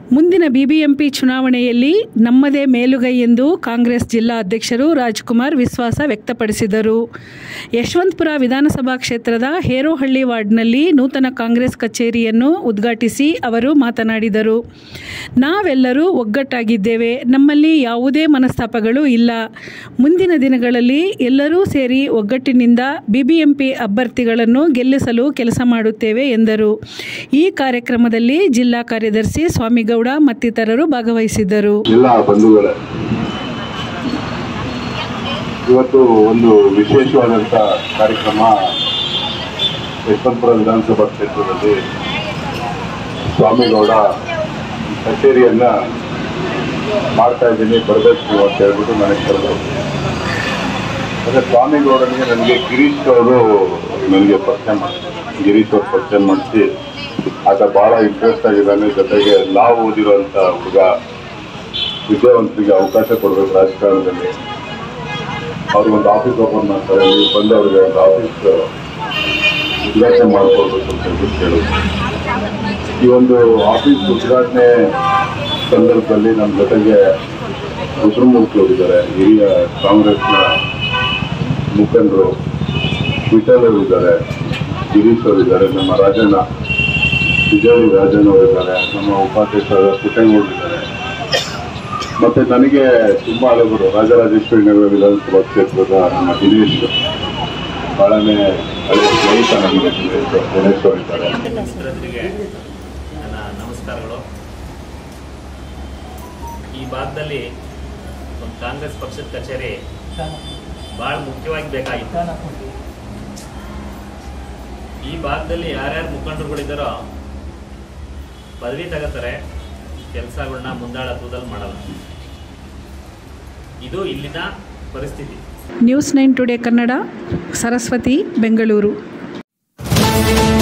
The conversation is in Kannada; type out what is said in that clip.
ಮುಂದಿನ ಬಿಬಿಎಂಪಿ ಚುನಾವಣೆಯಲ್ಲಿ ನಮ್ಮದೇ ಮೇಲುಗೈ ಎಂದು ಕಾಂಗ್ರೆಸ್ ಜಿಲ್ಲಾ ಅಧ್ಯಕ್ಷರು ರಾಜ್ಕುಮಾರ್ ವಿಶ್ವಾಸ ವ್ಯಕ್ತಪಡಿಸಿದರು ಯಶವಂತಪುರ ವಿಧಾನಸಭಾ ಕ್ಷೇತ್ರದ ಹೇರೋಹಳ್ಳಿ ವಾರ್ಡ್ನಲ್ಲಿ ನೂತನ ಕಾಂಗ್ರೆಸ್ ಕಚೇರಿಯನ್ನು ಉದ್ಘಾಟಿಸಿ ಅವರು ಮಾತನಾಡಿದರು ನಾವೆಲ್ಲರೂ ಒಗ್ಗಟ್ಟಾಗಿದ್ದೇವೆ ನಮ್ಮಲ್ಲಿ ಯಾವುದೇ ಮನಸ್ತಾಪಗಳು ಇಲ್ಲ ಮುಂದಿನ ದಿನಗಳಲ್ಲಿ ಎಲ್ಲರೂ ಸೇರಿ ಒಗ್ಗಟ್ಟಿನಿಂದ ಬಿಬಿಎಂಪಿ ಅಭ್ಯರ್ಥಿಗಳನ್ನು ಗೆಲ್ಲಿಸಲು ಕೆಲಸ ಮಾಡುತ್ತೇವೆ ಎಂದರು ಈ ಕಾರ್ಯಕ್ರಮದಲ್ಲಿ ಜಿಲ್ಲಾ ಕಾರ್ಯದರ್ಶಿ ಸ್ವಾಮಿಗೌಡ ಮತ್ತಿತರರು ಭಾಗವಹಿಸಿದ್ದರು ಎಲ್ಲ ಬಂಧುಗಳೇ ಇವತ್ತು ಒಂದು ವಿಶೇಷವಾದಂಥ ಕಾರ್ಯಕ್ರಮ ಯಶವಂತಪುರ ವಿಧಾನಸಭಾ ಕ್ಷೇತ್ರದಲ್ಲಿ ಸ್ವಾಮಿಗೌಡ ಕಚೇರಿಯನ್ನ ಮಾಡ್ತಾ ಇದ್ದೀನಿ ಬರಬೇಕು ಅಂತ ಹೇಳ್ಬಿಟ್ಟು ನನಗೆ ಕರೆದು ಅಂದರೆ ಸ್ವಾಮಿಗೌಡನಿಗೆ ನನಗೆ ಗಿರೀಶ್ ಅವರು ನನಗೆ ಪರಿಚಯ ಮಾಡಿ ಗಿರೀಶ್ ಅವ್ರು ಪರಿಚಯ ಮಾಡಿಸಿ ಆತ ಬಹಳ ಇಂಟ್ರೆಸ್ಟ್ ಆಗಿದ್ದಾನೆ ಜೊತೆಗೆ ಲಾ ಓದಿರುವಂಥ ಹುಡುಗ ವಿದ್ಯಾವಂತರಿಗೆ ಅವಕಾಶ ಕೊಡಬೇಕು ರಾಜಕಾರಣದಲ್ಲಿ ಅವ್ರಿಗೊಂದು ಆಫೀಸ್ ಓಪನ್ ಮಾಡ್ತಾರೆ ನೀವು ಬಂದು ಅವ್ರಿಗೆ ಒಂದು ಆಫೀಸ್ ಉದ್ಘಾಟನೆ ಮಾಡಿಕೊಡ್ಬೇಕು ಅಂತ ಹೇಳ್ಬಿಟ್ಟು ಕೇಳಿದ್ರು ಈ ಒಂದು ಆಫೀಸ್ ಉದ್ಘಾಟನೆ ಸಂದರ್ಭದಲ್ಲಿ ನಮ್ಮ ಜೊತೆಗೆ ರುದ್ರಮೂರ್ತಿ ಅವರಿದ್ದಾರೆ ಹಿರಿಯ ಕಾಂಗ್ರೆಸ್ನ ಮುಖಂಡರು ವಿಠಲ್ ಅವರಿದ್ದಾರೆ ಗಿರೀಶ್ ಅವರಿದ್ದಾರೆ ನಮ್ಮ ರಾಜಣ್ಣ ವಿಜಯ್ ರಾಜನ್ ಅವರಿದ್ದಾರೆ ನಮ್ಮ ಉಪಾಧ್ಯಕ್ಷರಾದ ಪುಟ್ಟೇಗೌಡರಿದ್ದಾರೆ ಮತ್ತೆ ನನಗೆ ತುಂಬಾ ಹಳಬರು ರಾಜರಾಜೇಶ್ವರಿ ನಗರ ವಿಧಾನಸಭಾ ಕ್ಷೇತ್ರದ ನಮ್ಮ ದಿನೇಶ್ ಬಹಳನೇ ಹಳೆ ಸ್ನೇಹಿತ ನನಗೆ ದಿನೇಶ್ ದಿನೇಶ್ ಅವರಿದ್ದಾರೆ ಮಿತ್ರರಿಗೆ ನನ್ನ ನಮಸ್ಕಾರಗಳು ಈ ಭಾಗದಲ್ಲಿ ಒಂದು ಕಾಂಗ್ರೆಸ್ ಪಕ್ಷದ ಕಚೇರಿ ಬಹಳ ಮುಖ್ಯವಾಗಿ ಬೇಕಾಗಿತ್ತು ಈ ಭಾಗದಲ್ಲಿ ಯಾರ್ಯಾರು ಮುಖಂಡರುಗಳಿದ್ದಾರೋ ಪದವಿ ತಗೋತಾರೆ ಕೆಲಸಗಳನ್ನ ಮುಂದಾಳ ತೂದಲ್ಲಿ ಮಾಡಲ್ಲ ಇದು ಇಲ್ಲಿನ ಪರಿಸ್ಥಿತಿ news nine today Kannada Saraswathi Bengaluru